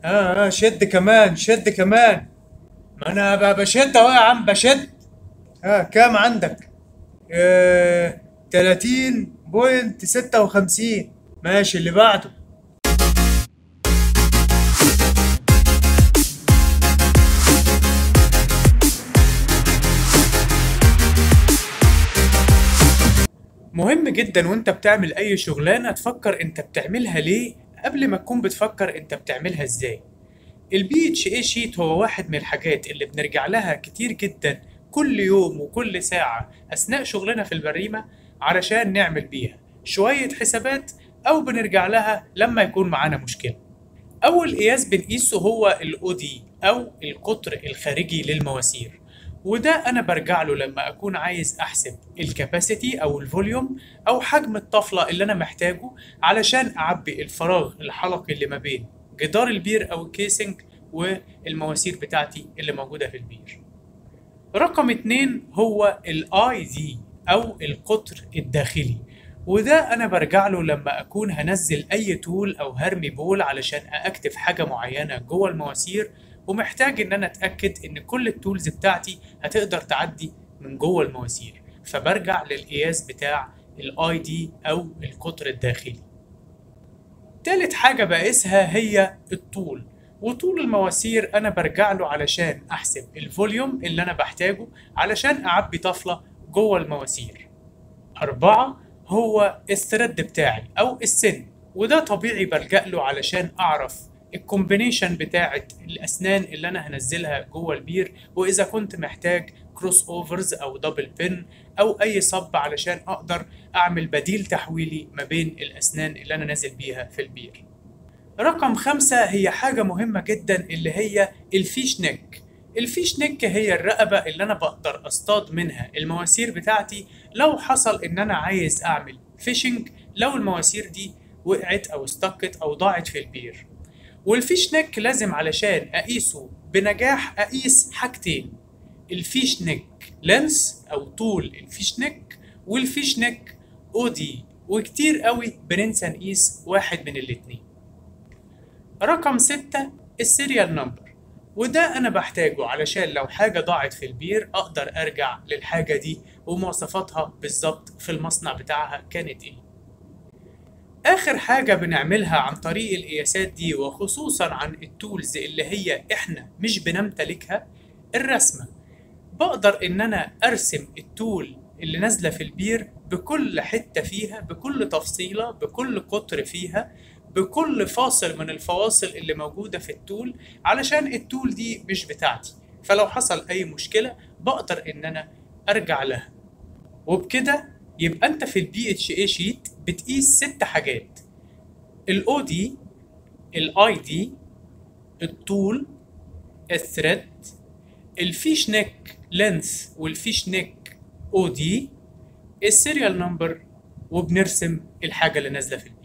اه اه شد كمان شد كمان ما انا ب- بشد اهو يا عم بشد اه كام عندك آه 30.56 ماشي اللي بعده مهم جدا وانت بتعمل اي شغلانة تفكر انت بتعملها ليه قبل ما تكون بتفكر انت بتعملها ازاي البي اتش اي شيت هو واحد من الحاجات اللي بنرجع لها كتير جدا كل يوم وكل ساعة اثناء شغلنا في البريمة علشان نعمل بيها شوية حسابات او بنرجع لها لما يكون معانا مشكلة أول قياس بنقيسه هو ال OD أو القطر الخارجي للمواسير وده أنا برجع له لما أكون عايز أحسب الكاباسيتي أو الفوليوم أو حجم الطفلة اللي أنا محتاجه علشان أعبي الفراغ الحلقي اللي ما بين جدار البير أو الكيسنج والمواسير بتاعتي اللي موجودة في البير رقم اتنين هو الاي دي او القطر الداخلي وده انا برجع له لما اكون هنزل اي تول او هرمي بول علشان اكتف حاجه معينه جوه المواسير ومحتاج ان انا اتاكد ان كل التولز بتاعتي هتقدر تعدي من جوه المواسير فبرجع للقياس بتاع الاي دي او القطر الداخلي تالت حاجة بقيسها هي الطول وطول المواسير أنا برجع له علشان أحسب الفوليوم اللي أنا بحتاجه علشان أعبي طفلة جوه المواسير أربعة هو الثريد بتاعي أو السن وده طبيعي بلجأ له علشان أعرف الكومبينيشن بتاعة الأسنان اللي أنا هنزلها جوه البير وإذا كنت محتاج كروس اوفرز أو دبل بن أو أي صب علشان أقدر أعمل بديل تحويلي ما بين الأسنان اللي أنا نازل بيها في البير رقم خمسة هي حاجة مهمة جدا اللي هي الفيش نيك الفيش نيك هي الرقبة اللي أنا بقدر أصطاد منها المواسير بتاعتي لو حصل إن أنا عايز أعمل فيشنج لو المواسير دي وقعت أو استكت أو ضاعت في البير والفيش نيك لازم علشان أقيسه بنجاح أقيس حاجتين الفيش نيك لينس أو طول الفيش نيك والفيش نيك أودي وكتير قوي بننسى نقيس واحد من الاتنين رقم ستة السيريال نمبر وده أنا بحتاجه علشان لو حاجة ضاعت في البير أقدر أرجع للحاجة دي ومواصفاتها بالظبط في المصنع بتاعها كانت إيه آخر حاجة بنعملها عن طريق القياسات دي وخصوصا عن التولز اللي هي إحنا مش بنمتلكها الرسمة بقدر إن أنا أرسم التول اللي نازلة في البير بكل حتة فيها بكل تفصيلة بكل قطر فيها بكل فاصل من الفواصل اللي موجودة في التول علشان التول دي مش بتاعتي فلو حصل أي مشكلة بقدر إن أنا أرجع لها وبكده يبقى أنت في البي اتش اي شيت بتقيس ست حاجات الاو دي الاي دي الطول الثريد الفيش نيك لينث والفيش نيك او دي السيريال نمبر وبنرسم الحاجة اللي نازلة في البير